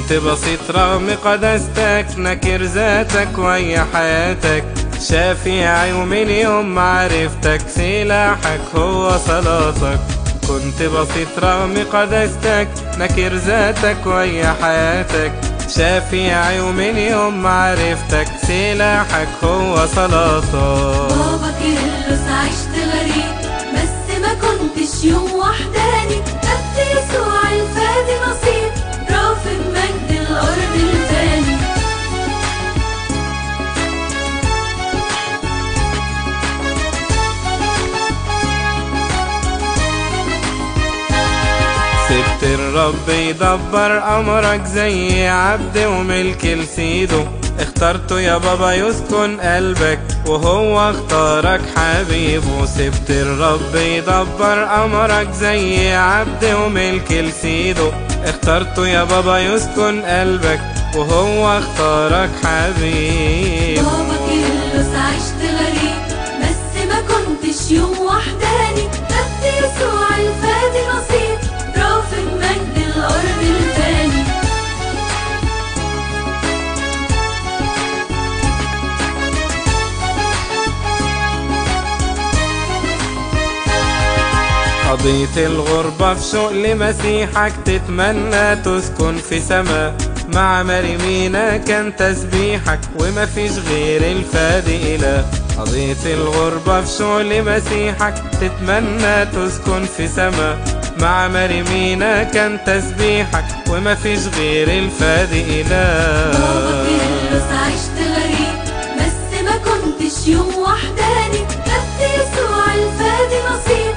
كنت بسيط رغم قداستك نكر ذاتك ويا حياتك شافعي ومن يوم معرفتك سلاحك هو صلاتك كنت بسيط رغم قداستك نكر ذاتك ويا حياتك شافعي ومن يوم معرفتك سلاحك هو صلاتك بابا كيرلس عشت غريب بس ما كنتش يوم وحداني قد يسوع الفادي نصيب رافض مجد الأرض الفاني سبت الرب يدبر أمرك زي عبد وملك لسيده اخترته يا بابا يسكن قلبك وهو اختارك حبيبه سبت الرب يدبر أمرك زي عبد وملك لسيده اخترته يا بابا يسكن قلبك وهو اختارك حبيبه بابا كيرلس عشت غريب بس ما كنتش يوم وحداني قد يسوع الفادي نصيب رافض مجد الأرض الفاني قضيت الغربة في شوق لمسيحك تتمنى تسكن في سما مع مريمينا كان تسبيحك وما فيش غير الفادي إله قضيت الغربة في شوق لمسيحك تتمنى تسكن في سما مع مريمينا كان تسبيحك وما فيش غير الفادي بابا إله كيرلس عشت غريب بس ما كنتش يوم وحداني قد يسوع الفادي نصيب